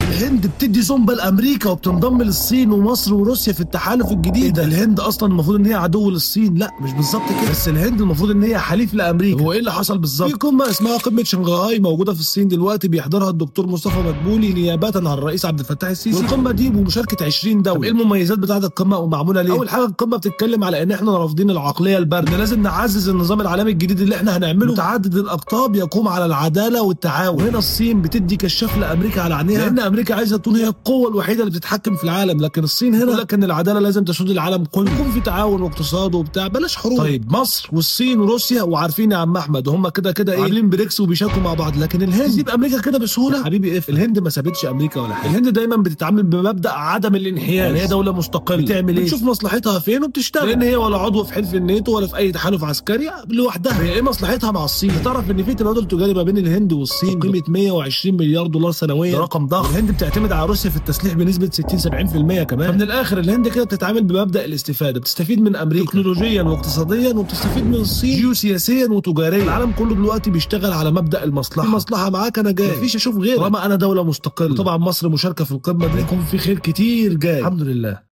الهند بتدي زومبا لامريكا وبتنضم للصين ومصر وروسيا في التحالف الجديد إيه ده الهند اصلا المفروض ان هي عدو للصين لا مش بالظبط كده بس الهند المفروض ان هي حليف لامريكا هو ايه اللي حصل بالظبط في قمه اسمها قمه شنغهاي موجوده في الصين دلوقتي بيحضرها الدكتور مصطفى مدبولي نيابه عن الرئيس عبد الفتاح السيسي والقمه دي بمشاركه 20 دوله طب ايه المميزات بتاعه القمه ومعموله ليه اول حاجه القمه بتتكلم على ان احنا رافضين العقليه البارده لازم نعزز النظام العالمي الجديد اللي احنا هنعمله متعدد الاقطاب يقوم على العداله والتعاون وهنا الصين بتدي كشاف لامريكا على عينيها لان امريكا عايزه تكون هي القوه الوحيده اللي بتتحكم في العالم لكن الصين هنا لكن العداله لازم تسود العالم كله يكون في تعاون واقتصاد وبتاع بلاش حروب طيب مصر والصين وروسيا وعارفين يا عم احمد هم كده كده ايه عاملين بريكس وبيشاركوا مع بعض لكن الهند تسيب امريكا كده بسهوله حبيبي اف الهند ما سابتش امريكا ولا حاجه الهند دايما بتتعامل بمبدا عدم الانحياز يعني هي دوله مستقله بتعمل ايه بتشوف مصلحتها فين وبتشتغل لان هي ولا عضو في حلف الناتو ولا في اي تحالف عسكري لوحدها هي ايه مصلحتها مع الصين تعرف ان في تبادل تجاري ما بين الهند والصين بقيمه 120 مليار دولار سنويا ده رقم ضخم الهند بتعتمد على روسيا في التسليح بنسبه 60 70% كمان فمن الاخر الهند كده بتتعامل بمبدا الاستفاده بتستفيد من امريكا تكنولوجيا واقتصاديا وبتستفيد من الصين جيوسياسيا وتجاريا العالم كله دلوقتي بيشتغل على مبدا المصلحه في مصلحه معاك انا جاي مفيش اشوف غيرك طالما انا دوله مستقله طبعا مصر مشاركه في القمه دي يكون في خير كتير جاي الحمد لله